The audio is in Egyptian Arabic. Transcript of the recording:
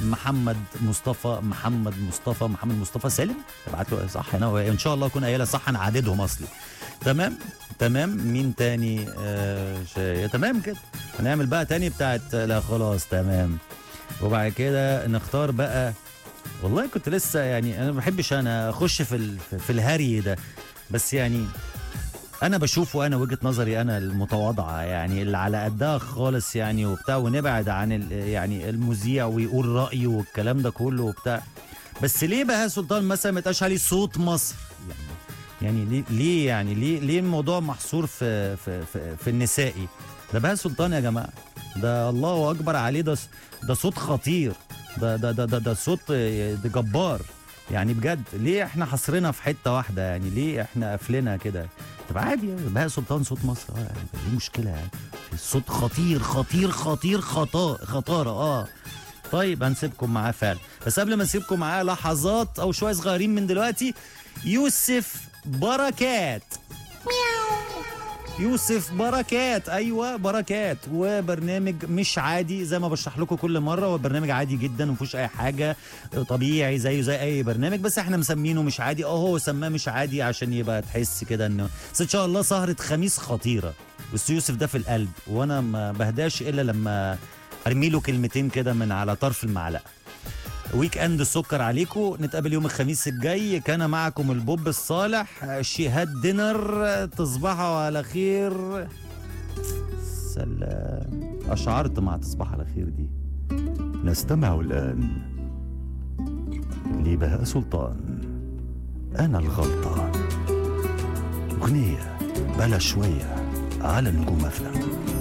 محمد مصطفى محمد مصطفى محمد مصطفى سالم ابعت له صح هنا ان شاء الله اكون قايلها صح انا عددهم اصلي تمام تمام مين تاني آه شيء. تمام كده هنعمل بقى تاني بتاعت لا خلاص تمام وبعد كده نختار بقى والله كنت لسه يعني انا ما بحبش انا اخش في ال- في الهري ده بس يعني انا بشوفه انا وجهه نظري انا المتواضعه يعني اللي على قدها خالص يعني وبتاع ونبعد عن ال- يعني المذيع ويقول رايه والكلام ده كله وبتاع بس ليه بقى سلطان مثلا ما يتقالش عليه صوت مصر يعني يعني ليه ليه يعني ليه ليه الموضوع محصور في في في, في النسائي ده بهاء سلطان يا جماعه ده الله اكبر عليه ده ده صوت خطير ده ده ده ده, ده صوت آه، ده جبار يعني بجد ليه احنا حصرنا في حته واحده يعني ليه احنا قافلينها كده طب عادي يعني بهاء سلطان صوت مصر اه يعني ايه مشكله يعني الصوت خطير خطير خطير خطا خطاره اه طيب هنسيبكم معاه فعلا بس قبل ما نسيبكم معاه لحظات او شويه صغيرين من دلوقتي يوسف بركات يوسف بركات ايوه بركات وبرنامج مش عادي زي ما بشرح لكم كل مره هو برنامج عادي جدا ما فيهوش اي حاجه طبيعي زيه زي اي برنامج بس احنا مسمينه مش عادي اه هو سماه مش عادي عشان يبقى تحس كده انه بس ان شاء الله سهره خميس خطيره بس يوسف ده في القلب وانا ما بهداش الا لما ارمي له كلمتين كده من على طرف المعلقه ويك اند السكر عليكم نتقابل يوم الخميس الجاي كان معكم البوب الصالح شيهاد دينر تصبحوا على خير سلام اشعرت مع تصبح على خير دي نستمع الان لبهاء سلطان انا الغلطان اغنيه بلا شويه على نجوم افلام